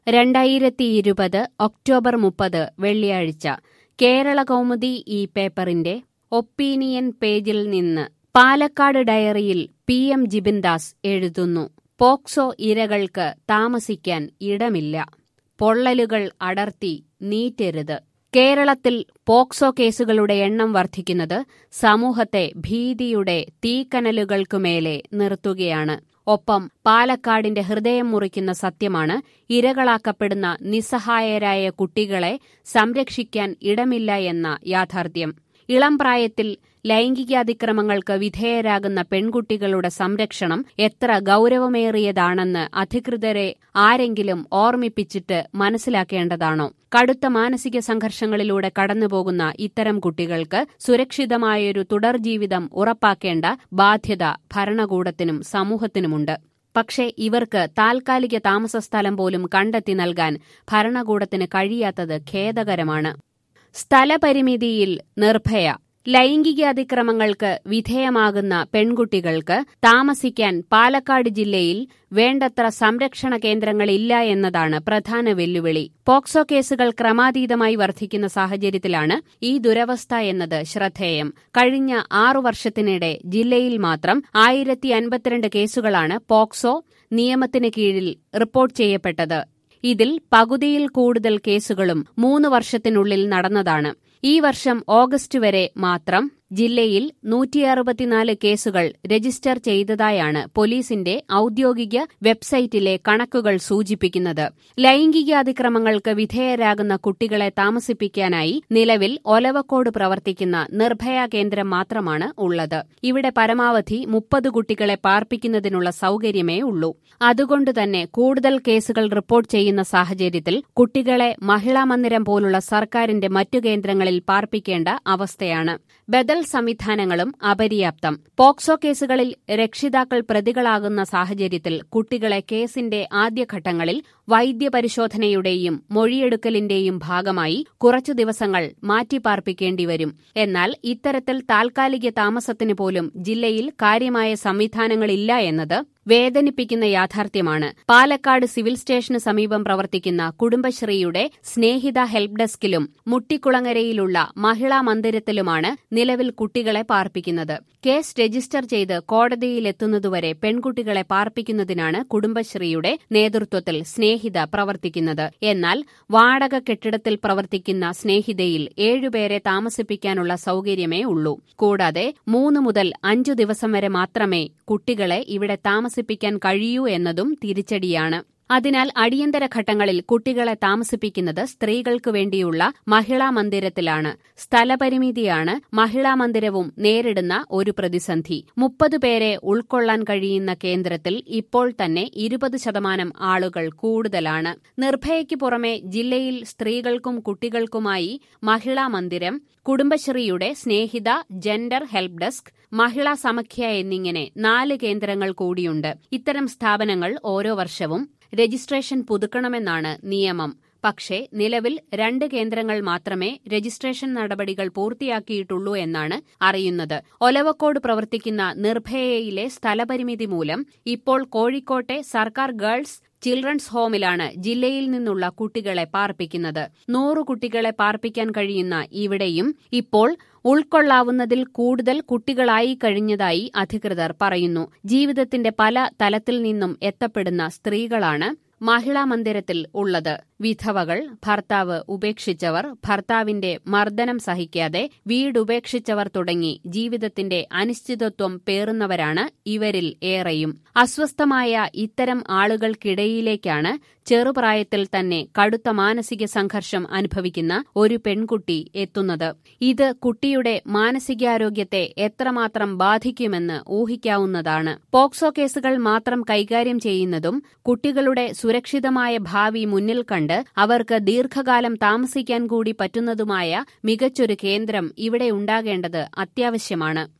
രണ്ടായിരത്തി ഇരുപത് ഒക്ടോബർ മുപ്പത് വെള്ളിയാഴ്ച കേരള കൗമുദി ഈ പേപ്പറിന്റെ ഒപ്പീനിയൻ പേജിൽ നിന്ന് പാലക്കാട് ഡയറിയിൽ പി എം ജിബിൻദാസ് എഴുതുന്നു പോക്സോ ഇരകൾക്ക് താമസിക്കാൻ ഇടമില്ല പൊള്ളലുകൾ അടർത്തി നീറ്റരുത് കേരളത്തിൽ പോക്സോ കേസുകളുടെ എണ്ണം വർദ്ധിക്കുന്നത് സമൂഹത്തെ ഭീതിയുടെ തീക്കനലുകൾക്കുമേലെ നിർത്തുകയാണ് ഒപ്പം പാലക്കാടിന്റെ ഹൃദയം മുറിക്കുന്ന സത്യമാണ് ഇരകളാക്കപ്പെടുന്ന നിസ്സഹായരായ കുട്ടികളെ സംരക്ഷിക്കാൻ ഇടമില്ല എന്ന യാഥാർത്ഥ്യം ഇളം പ്രായത്തിൽ ലൈംഗികാതിക്രമങ്ങൾക്ക് വിധേയരാകുന്ന പെൺകുട്ടികളുടെ സംരക്ഷണം എത്ര ഗൌരവമേറിയതാണെന്ന് അധികൃതരെ ആരെങ്കിലും ഓർമ്മിപ്പിച്ചിട്ട് മനസ്സിലാക്കേണ്ടതാണോ കടുത്ത മാനസിക സംഘർഷങ്ങളിലൂടെ കടന്നുപോകുന്ന ഇത്തരം കുട്ടികൾക്ക് സുരക്ഷിതമായൊരു തുടർ ജീവിതം ഉറപ്പാക്കേണ്ട ബാധ്യത ഭരണകൂടത്തിനും സമൂഹത്തിനുമുണ്ട് പക്ഷേ ഇവർക്ക് താൽക്കാലിക താമസസ്ഥലം പോലും കണ്ടെത്തി നൽകാൻ ഭരണകൂടത്തിന് കഴിയാത്തത് ഖേദകരമാണ് സ്ഥലപരിമിതിയിൽ നിർഭയ ലൈംഗിക അതിക്രമങ്ങൾക്ക് വിധേയമാകുന്ന പെൺകുട്ടികൾക്ക് താമസിക്കാൻ പാലക്കാട് ജില്ലയിൽ വേണ്ടത്ര സംരക്ഷണ കേന്ദ്രങ്ങളില്ല എന്നതാണ് പ്രധാന വെല്ലുവിളി പോക്സോ കേസുകൾ ക്രമാതീതമായി വർദ്ധിക്കുന്ന സാഹചര്യത്തിലാണ് ഈ ദുരവസ്ഥ എന്നത് ശ്രദ്ധേയം കഴിഞ്ഞ ആറു വർഷത്തിനിടെ ജില്ലയിൽ മാത്രം ആയിരത്തി അൻപത്തിരണ്ട് കേസുകളാണ് പോക്സോ നിയമത്തിന് കീഴിൽ റിപ്പോർട്ട് ചെയ്യപ്പെട്ടത് ഇതിൽ പകുതിയിൽ കൂടുതൽ കേസുകളും മൂന്ന് വർഷത്തിനുള്ളിൽ നടന്നതാണ് ഈ വർഷം ഓഗസ്റ്റ് വരെ മാത്രം ജില്ലയിൽ നൂറ്റിയറുപത്തിനാല് കേസുകൾ രജിസ്റ്റർ ചെയ്തതായാണ് പോലീസിന്റെ ഔദ്യോഗിക വെബ്സൈറ്റിലെ കണക്കുകൾ സൂചിപ്പിക്കുന്നത് ലൈംഗിക അതിക്രമങ്ങൾക്ക് വിധേയരാകുന്ന കുട്ടികളെ താമസിപ്പിക്കാനായി നിലവിൽ ഒലവക്കോട് പ്രവർത്തിക്കുന്ന നിർഭയ കേന്ദ്രം മാത്രമാണ് ഉള്ളത് ഇവിടെ പരമാവധി മുപ്പത് കുട്ടികളെ പാർപ്പിക്കുന്നതിനുള്ള സൌകര്യമേ ഉള്ളൂ അതുകൊണ്ടുതന്നെ കൂടുതൽ കേസുകൾ റിപ്പോർട്ട് ചെയ്യുന്ന സാഹചര്യത്തിൽ കുട്ടികളെ മഹിളാ മന്ദിരം പോലുള്ള സർക്കാരിന്റെ മറ്റു കേന്ദ്രങ്ങളിൽ പാർപ്പിക്കേണ്ട അവസ്ഥയാണ് ബദൽ സംവിധാനങ്ങളും അപര്യാപ്തം പോക്സോ കേസുകളിൽ രക്ഷിതാക്കൾ പ്രതികളാകുന്ന സാഹചര്യത്തിൽ കുട്ടികളെ കേസിന്റെ ആദ്യഘട്ടങ്ങളിൽ വൈദ്യപരിശോധനയുടെയും മൊഴിയെടുക്കലിന്റെയും ഭാഗമായി കുറച്ചു ദിവസങ്ങൾ മാറ്റിപ്പാർപ്പിക്കേണ്ടിവരും എന്നാൽ ഇത്തരത്തിൽ താൽക്കാലിക താമസത്തിന് പോലും ജില്ലയിൽ കാര്യമായ സംവിധാനങ്ങളില്ല എന്നത് വേദനിപ്പിക്കുന്ന യാഥാർത്ഥ്യമാണ് പാലക്കാട് സിവിൽ സ്റ്റേഷന് സമീപം പ്രവർത്തിക്കുന്ന കുടുംബശ്രീയുടെ സ്നേഹിത ഹെൽപ്പ് ഡെസ്കിലും മുട്ടിക്കുളങ്ങരയിലുള്ള മഹിളാ മന്ദിരത്തിലുമാണ് നിലവിൽ കുട്ടികളെ പാർപ്പിക്കുന്നത് കേസ് രജിസ്റ്റർ ചെയ്ത് കോടതിയിലെത്തുന്നതുവരെ പെൺകുട്ടികളെ പാർപ്പിക്കുന്നതിനാണ് കുടുംബശ്രീയുടെ നേതൃത്വത്തിൽ സ്നേഹിത പ്രവർത്തിക്കുന്നത് എന്നാൽ വാടക കെട്ടിടത്തിൽ പ്രവർത്തിക്കുന്ന സ്നേഹിതയിൽ ഏഴുപേരെ താമസിപ്പിക്കാനുള്ള സൌകര്യമേ ഉള്ളൂ കൂടാതെ മൂന്ന് മുതൽ അഞ്ചു ദിവസം വരെ മാത്രമേ കുട്ടികളെ ഇവിടെ താമസിപ്പിക്കാൻ കഴിയൂ എന്നതും തിരിച്ചടിയാണ് അതിനാൽ അടിയന്തര ഘട്ടങ്ങളിൽ കുട്ടികളെ താമസിപ്പിക്കുന്നത് സ്ത്രീകൾക്ക് വേണ്ടിയുള്ള മഹിളാ മന്ദിരത്തിലാണ് സ്ഥലപരിമിതിയാണ് മഹിളാ മന്ദിരവും നേരിടുന്ന ഒരു പ്രതിസന്ധി മുപ്പത് പേരെ ഉൾക്കൊള്ളാൻ കഴിയുന്ന കേന്ദ്രത്തിൽ ഇപ്പോൾ തന്നെ ഇരുപത് ശതമാനം ആളുകൾ കൂടുതലാണ് നിർഭയയ്ക്ക് പുറമെ ജില്ലയിൽ സ്ത്രീകൾക്കും കുട്ടികൾക്കുമായി മഹിളാ മന്ദിരം കുടുംബശ്രീയുടെ Snehitha gender help desk Mahila Samakhya എന്നിങ്ങനെ നാല് കേന്ദ്രങ്ങൾ കൂടിയുണ്ട് ഇത്തരം സ്ഥാപനങ്ങൾ ഓരോ വർഷവും രജിസ്ട്രേഷൻ പുതുക്കണമെന്നാണ് നിയമം പക്ഷേ നിലവിൽ രണ്ട് കേന്ദ്രങ്ങൾ മാത്രമേ രജിസ്ട്രേഷൻ നടപടികൾ പൂർത്തിയാക്കിയിട്ടുള്ളൂ എന്നാണ് അറിയുന്നത് ഒലവക്കോട് പ്രവർത്തിക്കുന്ന നിർഭയയിലെ സ്ഥലപരിമിതി മൂലം ഇപ്പോൾ കോഴിക്കോട്ടെ സർക്കാർ ഗേൾസ് ചിൽഡ്രൻസ് ഹോമിലാണ് ജില്ലയിൽ നിന്നുള്ള കുട്ടികളെ പാർപ്പിക്കുന്നത് നൂറു കുട്ടികളെ പാർപ്പിക്കാൻ കഴിയുന്ന ഇവിടെയും ഇപ്പോൾ ഉൾക്കൊള്ളാവുന്നതിൽ കൂടുതൽ കുട്ടികളായി കഴിഞ്ഞതായി അധികൃതർ പറയുന്നു ജീവിതത്തിന്റെ പല തലത്തിൽ നിന്നും എത്തപ്പെടുന്ന സ്ത്രീകളാണ് മഹിളാ മന്ദിരത്തിൽ ഉള്ളത് വിധവകൾ ഭർത്താവ് ഉപേക്ഷിച്ചവർ ഭർത്താവിന്റെ മർദ്ദനം സഹിക്കാതെ വീടുപേക്ഷിച്ചവർ തുടങ്ങി ജീവിതത്തിന്റെ അനിശ്ചിതത്വം പേറുന്നവരാണ് ഇവരിൽ ഏറെയും അസ്വസ്ഥമായ ഇത്തരം ആളുകൾക്കിടയിലേക്കാണ് ചെറുപ്രായത്തിൽ തന്നെ കടുത്ത മാനസിക സംഘർഷം അനുഭവിക്കുന്ന ഒരു പെൺകുട്ടി എത്തുന്നത് ഇത് കുട്ടിയുടെ മാനസികാരോഗ്യത്തെ എത്രമാത്രം ബാധിക്കുമെന്ന് ഊഹിക്കാവുന്നതാണ് പോക്സോ കേസുകൾ മാത്രം കൈകാര്യം ചെയ്യുന്നതും കുട്ടികളുടെ സുരക്ഷിതമായ ഭാവി മുന്നിൽ കണ്ട് അവർക്ക് ദീർഘകാലം താമസിക്കാൻ കൂടി പറ്റുന്നതുമായ മികച്ചൊരു കേന്ദ്രം ഇവിടെ ഉണ്ടാകേണ്ടത് അത്യാവശ്യമാണ്